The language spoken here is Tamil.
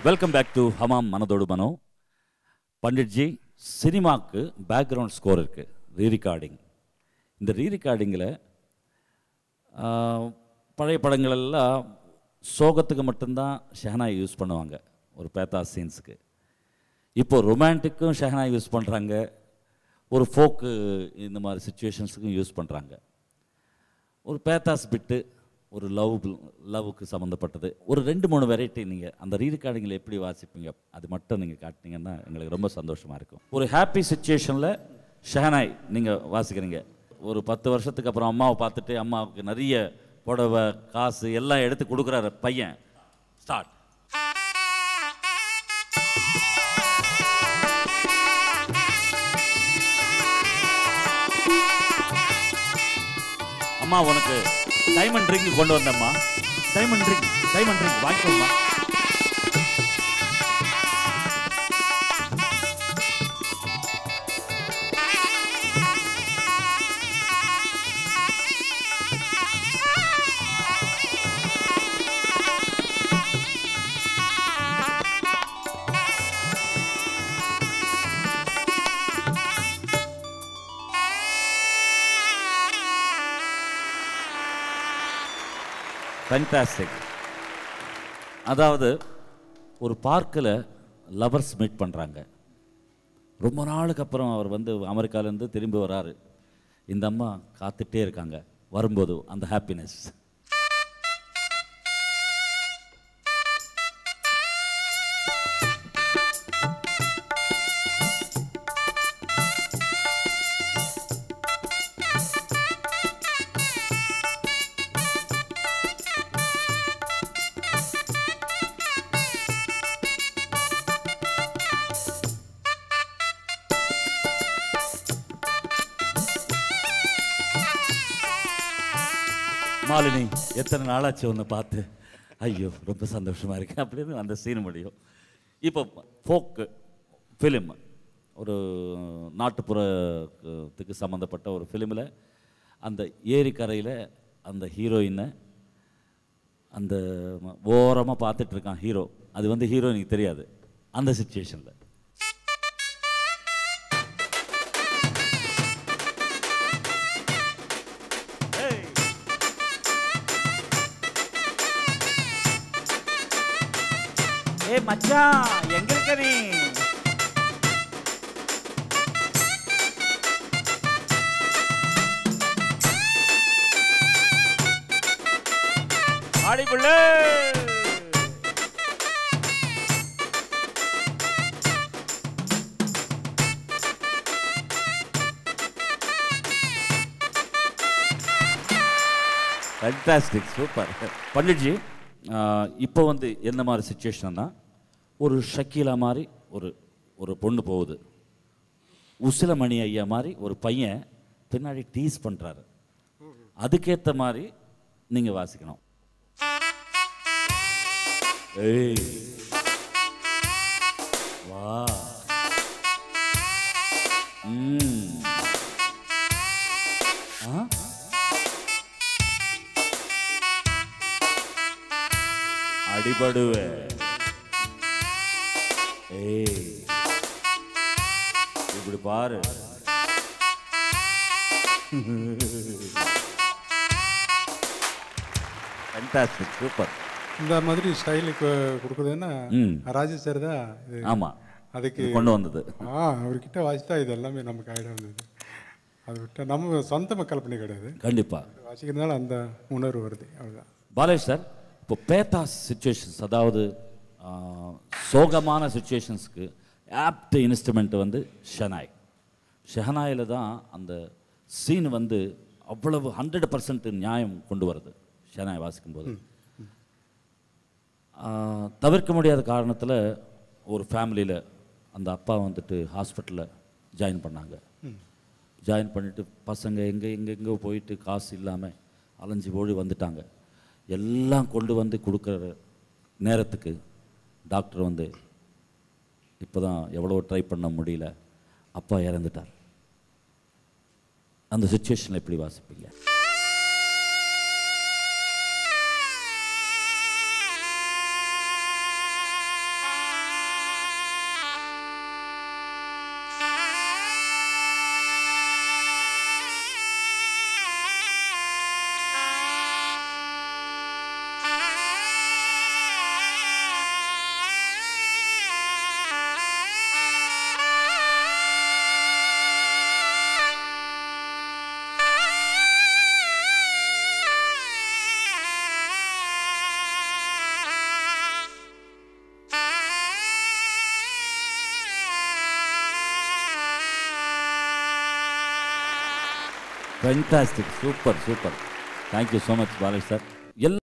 வெல்கம் பேக் டு ஹமாம் மனதோடு மனோ பண்டிட்ஜி சினிமாவுக்கு பேக்ரவுண்ட் ஸ்கோர் இருக்குது ரீரிகார்டிங் இந்த ரீரிகார்டிங்கில் பழைய படங்கள் எல்லாம் சோகத்துக்கு மட்டும்தான் ஷெஹனாய் யூஸ் பண்ணுவாங்க ஒரு பேத்தா சீன்ஸுக்கு இப்போ ரொமான்டிக்கும் ஷெஹனாய் யூஸ் பண்ணுறாங்க ஒரு ஃபோக்கு இந்த மாதிரி சுச்சுவேஷன்ஸுக்கும் யூஸ் பண்ணுறாங்க ஒரு பேத்தாஸ் பிட்டு ஒரு லவ் லவ்வுக்கு சம்மந்தப்பட்டது ஒரு ரெண்டு மூணு வெரைட்டி நீங்கள் அந்த ரீரிகார்டிங்கில் எப்படி வாசிப்பீங்க அது மட்டும் நீங்கள் காட்டினீங்கன்னா எங்களுக்கு ரொம்ப சந்தோஷமாக இருக்கும் ஒரு ஹாப்பி சுச்சுவேஷனில் ஷஹனாய் நீங்கள் வாசிக்கிறீங்க ஒரு பத்து வருஷத்துக்கு அப்புறம் அம்மாவை பார்த்துட்டு அம்மாவுக்கு நிறைய புடவை காசு எல்லாம் எடுத்து கொடுக்குறாரு பையன் ஸ்டார்ட் அம்மா உனக்கு டைமண்ட் ரிங் கொண்டு வந்தம்மா டைமண்ட் ரிங் டைமண்ட் ரிங் வாங்கிக்கோம்மா ஃபேண்டாஸ்டிக் அதாவது ஒரு பார்க்கில் லவர்ஸ் மீட் பண்ணுறாங்க ரொம்ப நாளுக்கு அப்புறம் அவர் வந்து அமெரிக்காலேருந்து திரும்பி வராரு இந்த அம்மா காத்துட்டே இருக்காங்க வரும்போது அந்த ஹாப்பினஸ் மாலினி எத்தனை நாளாச்சு ஒன்று பார்த்து ஐயோ ரொம்ப சந்தோஷமாக இருக்கு அப்படின்னு அந்த சீன் முடியும் இப்போ ஃபோக்கு ஃபிலிம் ஒரு நாட்டுப்புறத்துக்கு சம்மந்தப்பட்ட ஒரு ஃபிலிமில் அந்த ஏரிக்கரையில் அந்த ஹீரோயினை அந்த ஓரமாக பார்த்துட்டு இருக்கான் ஹீரோ அது வந்து ஹீரோயினுக்கு தெரியாது அந்த சுச்சுவேஷனில் ஏ மச்சான் எங்க இருக்க நீ ஆடி புள்ள ஃபேண்டாஸ்டிக் சூப்பர் பண்டிட்ஜி ஆஹ், இப்போ வந்து என்ன மாதிரி சுச்சுவேஷன்னா ஒரு ஷக்கீலா மாதிரி ஒரு ஒரு பொண்ணு போகுது உசிலமணி ஐயா மாதிரி ஒரு பையன் பின்னாடி டீஸ் பண்ணுறாரு அதுக்கேற்ற மாதிரி நீங்கள் வாசிக்கணும் ஏய் வா ம் ஆ அடிபடுவே ஏய் இப்படி பாரு ஃபேண்டாஸ்டிக் சூப்பர் இந்த மாதிரி ஸ்டைலுக்கு கொடுக்குறதுன்னா ம். ராஜேஷ் சார் தான் இது ஆமாம் அதுக்கு கொண்டு வந்தது ஆ அவர்கிட்ட வாசித்தா இது எல்லாமே நமக்கு ஐடியா வந்தது அது விட்டா நம்ம சொந்தமாக கல்பனை கிடையாது கண்டிப்பாக வாசிக்கிறதுனால அந்த உணர்வு வருது அவ்வளோதான் பாலேஷ் சார் இப்போ பேத்தாஸ் சுச்சுவேஷன்ஸ் அதாவது ஆ, சோகமான சுச்சுவேஷன்ஸ்க்கு ஆப்ட் இன்ஸ்ட்ருமெண்ட் வந்து ஷெனாய் ஷெஹனாயில் தான் அந்த சீன் வந்து அவ்வளவு ஹண்ட்ரட் பர்சன்ட் நியாயம் கொண்டு வருது ஷெனாய் வாசிக்கும்போது ஆ, தவிர்க்க முடியாத காரணத்தில் ஒரு ஃபேமிலியில் அந்த அப்பா வந்துட்டு ஹாஸ்பிட்டலில் ஜாயின் பண்ணாங்க ஜாயின் பண்ணிவிட்டு பசங்க எங்கே எங்கே எங்கே போயிட்டு காசு இல்லாமல் அலைஞ்சு ஓடி வந்துட்டாங்க எல்லாம் கொண்டு வந்து கொடுக்குற நேரத்துக்கு டாக்டர் வந்து இப்போ தான் எவ்வளோ ட்ரை பண்ண முடியல அப்பா இறந்துட்டார் அந்த சுச்சுவேஷனில் எப்படி வாசிப்பீங்க ஆ fantastic super super thank you so much Balaji sir எல்லா